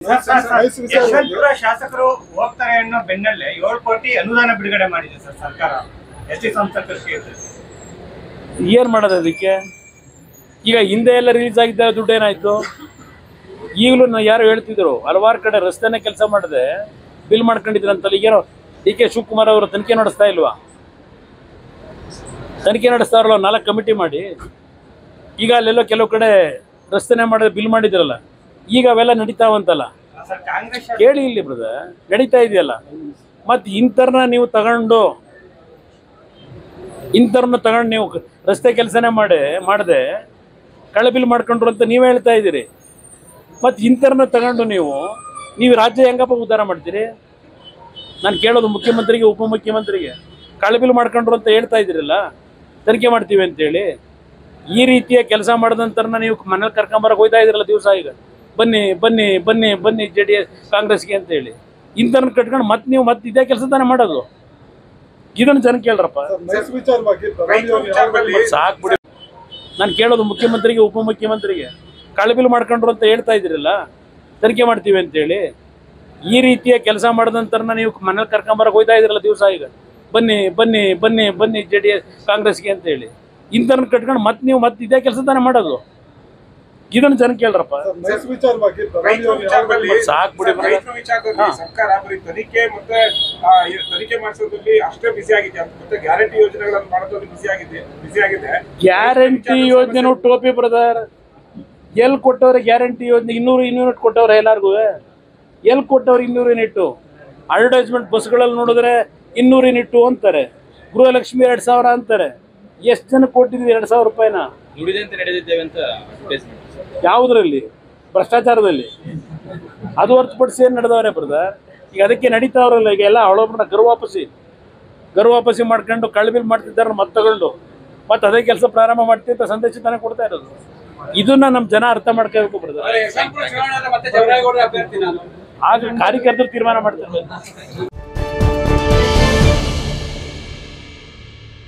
Sir, sir, sir, Mysuru ವಿಚಾರ ಯಶವಂತಪುರ ಶಾಸಕರು ಹೋಗ್ತಾರೆ ಅನ್ನೋ ಬೆನ್ನಲ್ಲೇ ಏಳು ಕೋಟಿ ಅನುದಾನ ಬಿಡುಗಡೆ ಮಾಡಿದೆ ಸರ್ ಸರ್ಕಾರ ಎಸ್ ಟಿ ಸಂಸದರಿಗೆ ಏನು ಮಾಡೋದು ಅದಕ್ಕೆ ಈಗ ಹಿಂದೆ ಎಲ್ಲ ರಿಲೀಸ್ ಆಗಿದ್ದ ದುಡ್ಡು ಏನಾಯ್ತು ಈಗಲೂ ನಾವು ಯಾರು ಹೇಳ್ತಿದ್ರು ಹಲವಾರು ಕಡೆ ರಸ್ತೆನೇ ಕೆಲಸ ಮಾಡಿದೆ ಬಿಲ್ ಮಾಡ್ಕೊಂಡಿದ್ರಂತಲ್ಲ ಈಗೇನೋ ಡಿ ಕೆ ಶಿವಕುಮಾರ್ ಅವರು ತನಿಖೆ ನಡೆಸ್ತಾ ಇಲ್ವಾ ತನಿಖೆ ನಡೆಸ್ತಾರಲ್ಲ ನಾಲ್ಕು ಕಮಿಟಿ ಮಾಡಿ ಈಗ ಅಲ್ಲೆಲ್ಲೋ ಕೆಲವು ಕಡೆ ರಸ್ತೆನೇ ಮಾಡಿದ್ರೆ ಬಿಲ್ ಮಾಡಿದ್ರಲ್ಲ ಈಗ ಅವೆಲ್ಲ ನಡೀತಾವಂತಲ್ಲ ಸರ್ ಕಾಂಗ್ರೆಸ್ ಕೇಳಿ ಇಲ್ಲಿ ಬ್ರದರ್ ನಡೀತಾ ಇದೆಯಲ್ಲ ಮತ್ತು ಇಂಥರ್ನ ನೀವು ತಗೊಂಡು ಇಂಥರ್ನ ತಗೊಂಡು ನೀವು ರಸ್ತೆ ಕೆಲಸನೇ ಮಾಡಿ ಮಾಡದೆ ಕಳಬಿಲ್ ಮಾಡ್ಕೊಂಡ್ರು ಅಂತ ನೀವೇ ಹೇಳ್ತಾ ಇದ್ದೀರಿ ಮತ್ತು ಇಂಥರ್ನ ತಗೊಂಡು ನೀವು ನೀವು ರಾಜ್ಯ ಹೆಂಗಪ್ಪ ಉದ್ಧಾರ ಮಾಡ್ತೀರಿ ನಾನು ಕೇಳೋದು ಮುಖ್ಯಮಂತ್ರಿಗೆ ಉಪಮುಖ್ಯಮಂತ್ರಿಗೆ ಕಳಬಿಲ್ ಮಾಡ್ಕೊಂಡ್ರು ಅಂತ ಹೇಳ್ತಾ ಇದ್ದೀರಲ್ಲ ತನಿಖೆ ಮಾಡ್ತೀವಿ ಅಂತೇಳಿ ಈ ರೀತಿಯ ಕೆಲಸ ಮಾಡಿದಂತರ್ನ ನೀವು ಮನೇಲಿ ಕರ್ಕೊಂಬರಕ್ಕೆ ಹೋಯ್ತಾ ಇದ್ದೀರಲ್ಲ ದಿವಸ ಈಗ ಬನ್ನಿ ಬನ್ನಿ ಬನ್ನಿ ಬನ್ನಿ ಜೆ ಡಿ ಎಸ್ ಕಾಂಗ್ರೆಸ್ಗೆ ಅಂತೇಳಿ ಇಂಥವ್ರನ್ನ ಕಟ್ಕೊಂಡು ಮತ್ತೆ ನೀವು ಮತ್ತೆ ಇದೇ ಕೆಲಸ ತಾನೇ ಮಾಡೋದು ಇದನ್ನು ಜನ ಕೇಳ್ರಪ್ಪ ಸರ್, ಮೈಸೂರು ವಿಚಾರವಾಗಿ ಪ್ರಧಾನಿ ರೈತರ ಅವರು ಯಾವ ವಿಚಾರದಲ್ಲಿ ಸಾಕು ಬಿಡಿ ನಾನು ಕೇಳೋದು ಮುಖ್ಯಮಂತ್ರಿಗೆ ಉಪಮುಖ್ಯಮಂತ್ರಿಗೆ ಕಳಬಿಲ್ ಮಾಡ್ಕೊಂಡ್ರು ಅಂತ ಹೇಳ್ತಾ ಇದ್ದೀರಲ್ಲ ತನಿಖೆ ಮಾಡ್ತೀವಿ ಅಂತೇಳಿ ಈ ರೀತಿಯ ಕೆಲಸ ಮಾಡಿದಂತರ್ನ ನೀವು ಮನೇಲಿ ಕರ್ಕೊಂಬರಕ್ಕೆ ಹೋಯ್ತಾ ಇದ್ದೀರಲ್ಲ ದಿವಸ ಈಗ ಬನ್ನಿ ಬನ್ನಿ ಬನ್ನಿ ಬನ್ನಿ ಜೆ ಡಿ ಎಸ್ ಕಾಂಗ್ರೆಸ್ಗೆ ಅಂತೇಳಿ ಇಂಥವ್ರನ್ನ ಕಟ್ಕೊಂಡು ಮತ್ತೆ ನೀವು ಮತ್ತೆ ಇದೇ ಕೆಲಸ ತಾನೇ ಮಾಡೋದು ಇದನ್ನು ಜನ ಕೇಳ್ರಪ್ಪ ಸರ್, ಮೈಸೂರು ವಿಚಾರವಾಗಿ ಪ್ರಧಾನಿ ರೈತರ ಅವರು ಯಾವ ವಿಚಾರದಲ್ಲಿ ಸಾಕು ಬಿಡಿ brother. ರೈತರ ವಿಚಾರದಲ್ಲಿ ಹಾ. ಸರ್ಕಾರ ಬರೀ ತನಿಖೆ ಮತ್ತೆ ಆ, ಈ ತನಿಖೆ ಮಾಡಿಸೋದ್ರಲ್ಲಿ ಅಷ್ಟೇ ಬಿಸಿ ಆಗಿದೆ ಮತ್ತೆ ಗ್ಯಾರಂಟಿ ಯೋಜನೆಗಳನ್ನು ಮಾಡೋದ್ರಲ್ಲಿ ಬಿಸಿ ಆಗಿದೆ ಬಿಸಿ ಆಗಿದೆ ಗ್ಯಾರಂಟಿ ಯೋಜನೆನೂ ಟೋಪಿ ಬ್ರದರ್ ಎಲ್ಲಿ ಕೊಟ್ಟವ್ರೆ ಗ್ಯಾರಂಟಿ ಯೋಜನೆ ಇನ್ನೂರು ಇನ್ನೂರು ಕೊಟ್ಟವ್ರೆ ಎಲ್ಲಾರ್ಗು ಎಲ್ಲಿ ಕೊಟ್ಟವ್ರೆ ಇನ್ನೂರು ಯೂನಿಟ್ಟು ಅಡ್ವರ್ಟೈಸ್ಮೆಂಟ್ ಬಸ್ಗಳಲ್ಲಿ ನೋಡಿದ್ರೆ ಇನ್ನೂರು ಯೂನಿಟ್ಟು ಅಂತಾರೆ ಗೃಹಲಕ್ಷ್ಮಿ ಎರಡು ಸಾವಿರ ಅಂತಾರೆ ಎಷ್ಟು ಜನ ಕೊಟ್ಟಿದ್ವಿ ಎರಡು ಸಾವಿರ ರೂಪಾಯಿನ ದುಡಿದಂತೆ ನಡೆದಿದ್ದೇವೆ ಅಂತ advertisement. ಯಾವುದರಲ್ಲಿ ಭ್ರಷ್ಟಾಚಾರದಲ್ಲಿ ಅದು ಹೊರತುಪಡಿಸಿ ಏನು ನಡೆದವ್ರೆ ಬ್ರದರ್ ಈಗ ಅದಕ್ಕೆ ನಡೀತಾವ್ರಲ್ಲ ಈಗ ಎಲ್ಲ ಅವಳೊಬ್ಬನ ಗರ್ವಾಪಸಿ ಗರ್ವಾಪಸಿ ಮಾಡ್ಕೊಂಡು ಕಳ್ಬಿಲ್ ಮಾಡ್ತಿದ್ದಾರೆ ಮತ್ತೆ ತಗೊಂಡು ಮತ್ತೆ ಅದೇ ಕೆಲಸ ಪ್ರಾರಂಭ ಮಾಡ್ತೀವಿ ಅಂತ ಸಂದೇಶ ತಾನೇ ಕೊಡ್ತಾ ಇರೋದು ಇದನ್ನ ನಮ್ಮ ಜನ ಅರ್ಥ ಮಾಡ್ಕೋಬೇಕು ಬ್ರದರ್ ಸಂಪೂರ್ಣ ಚುನಾವಣೆ ಆದ್ರೆ ಮತ್ತೆ ಜವರೇಗೌಡರ ಅಭ್ಯರ್ಥಿ ನಾನು ಆಗ ಕಾರ್ಯಕರ್ತರು ತೀರ್ಮಾನ ಮಾಡ್ತಾರೆ